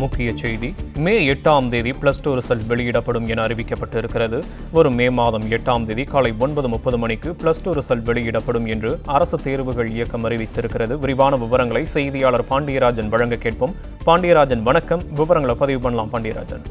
முக்கிய செய்தி மே எட்டாம் தேதி பிளஸ் டூ ரிசல்ட் வெளியிடப்படும் என அறிவிக்கப்பட்டிருக்கிறது வரும் மே மாதம் எட்டாம் தேதி காலை ஒன்பது முப்பது மணிக்கு பிளஸ் டூ ரிசல்ட் வெளியிடப்படும் என்று அரசு தேர்வுகள் இயக்கம் அறிவித்திருக்கிறது விரிவான விவரங்களை செய்தியாளர் பாண்டியராஜன் வழங்க கேட்போம் பாண்டியராஜன் வணக்கம் விவரங்களை பதிவு பண்ணலாம் பாண்டியராஜன்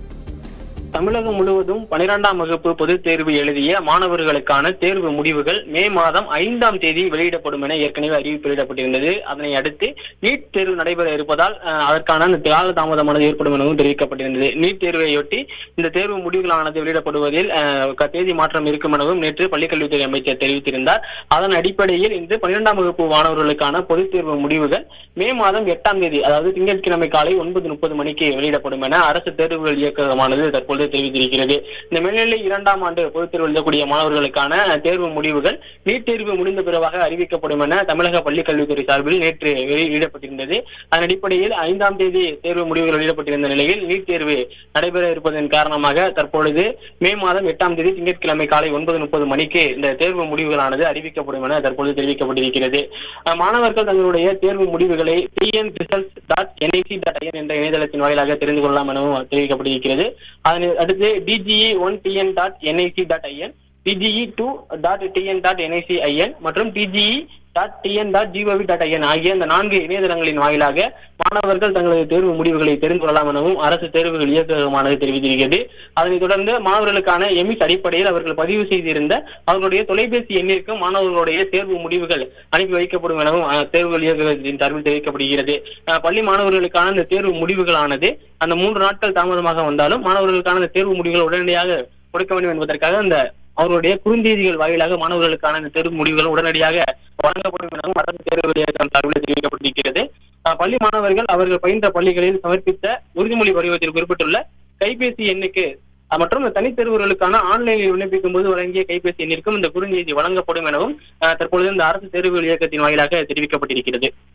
தமிழகம் முழுவதும் பனிரெண்டாம் வகுப்பு பொதுத் தேர்வு எழுதிய மாணவர்களுக்கான தேர்வு முடிவுகள் மே மாதம் ஐந்தாம் தேதி வெளியிடப்படும் என ஏற்கனவே அறிவிப்பு வெளியிடப்பட்டிருந்தது அதனை அடுத்து நீட் தேர்வு நடைபெற இருப்பதால் அஹ், அதற்கான அந்த கால தாமதமானது ஏற்படும் எனவும் தெரிவிக்கப்பட்டிருந்தது நீட் தேர்வையொட்டி இந்த தேர்வு முடிவுகளானது வெளியிடப்படுவதில் அஹ், க- தேதி மாற்றம் இருக்கும் எனவும் நேற்று பள்ளிக்கல்வித்துறை அமைச்சர் தெரிவித்திருந்தார் அதன் அடிப்படையில் இன்று பன்னிரெண்டாம் வகுப்பு மாணவர்களுக்கான பொதுத் தேர்வு முடிவுகள் மே மாதம் எட்டாம் தேதி அதாவது திங்கட்கிழமை காலை ஒன்பது முப்பது மணிக்கு வெளியிடப்படும் என அரசு தேர்வுகள் இயக்ககமானது தற்பொழுது தெரிவித்திருக்கிறது இந்த மேல்நிலை இரண்டாம் ஆண்டு பொதுத் தேர்வு எழுதக்கூடிய மாணவர்களுக்கான தேர்வு முடிவுகள் நீட் தேர்வு முடிந்த பிறகாக அறிவிக்கப்படும் என தமிழக பள்ளிக் கல்வித்துறை சார்பில் நேற்று வெளியிடப்பட்டிருந்தது அதன் அடிப்படையில் ஐந்தாம் தேதி தேர்வு முடிவுகள் வெளியிடப்பட்டிருந்த நிலையில் நீட் தேர்வு நடைபெற இருப்பதன் காரணமாக தற்பொழுது மே மாதம் எட்டாம் தேதி திங்கட்கிழமை காலை ஒன்பது முப்பது மணிக்கு இந்த தேர்வு முடிவுகளானது அறிவிக்கப்படும் என தற்பொழுது தெரிவிக்கப்பட்டிருக்கிறது அஹ் மாணவர்கள் தங்களுடைய தேர்வு முடிவுகளை TN result dot NIC dot IN என்ற இணையதளத்தின் வாயிலாக தெரிந்து கொள்ளலாம் எனவும் தெரிவிக்கப்பட்டிருக்கிறது அதனை அடுத்து DGE one TN dot NIC dot IN DGE two dot TN dot NIC IN மற்றும் DGE dot TN dot GOV dot IN ஆகிய இந்த நான்கு இணையதளங்களின் வாயிலாக மாணவர்கள் தங்களது தேர்வு முடிவுகளை தெரிந்து கொள்ளலாம் எனவும் அரசு தேர்வுகள் இயக்ககமானது தெரிவித்திருக்கிறது அதனைத் தொடர்ந்து மாணவர்களுக்கான எமிஸ் அடிப்படையில் அவர்கள் பதிவு செய்திருந்த அவர்களுடைய தொலைபேசி எண்ணிற்கு மாணவர்களுடைய தேர்வு முடிவுகள் அனுப்பி வைக்கப்படும் எனவும் அஹ், தேர்வுகள் இயக்ககத்தின் சார்பில் தெரிவிக்கப்படுகிறது அஹ், பள்ளி மாணவர்களுக்கான இந்த தேர்வு முடிவுகளானது அந்த மூன்று நாட்கள் தாமதமாக வந்தாலும் மாணவர்களுக்கான இந்த தேர்வு முடிவுகள் உடனடியாக கொடுக்க வேண்டும் என்பதற்காக அந்த அவர்களுடைய குறுந்தேதிகள் வாயிலாக மாணவர்களுக்கான இந்த தேர்வு முடிவுகள் உடனடியாக வழங்கப்படும் எனவும் அரசு தேர்வு இயக்கம் சார்பில் தெரிவிக்கப்பட்டிருக்கிறது அஹ், பள்ளி மாணவர்கள் அவர்கள் பயின்ற பள்ளிகளில் சமர்ப்பித்த உறுதிமொழி படிவத்தில் குறிப்பிட்டுள்ள கைபேசி எண்ணுக்கு அஹ், மற்றும் இந்த தனித்தேர்வுகளுக்கான ஆன்லைனில் விண்ணப்பிக்கும் போது வழங்கிய கைபேசி எண்ணிற்கும் இந்த குறுஞ்செய்தி வழங்கப்படும் எனவும் அஹ், தற்பொழுது இந்த அரசு தேர்வுகள் இயக்கத்தின் வாயிலாக தெரிவிக்கப்பட்டிருக்கிறது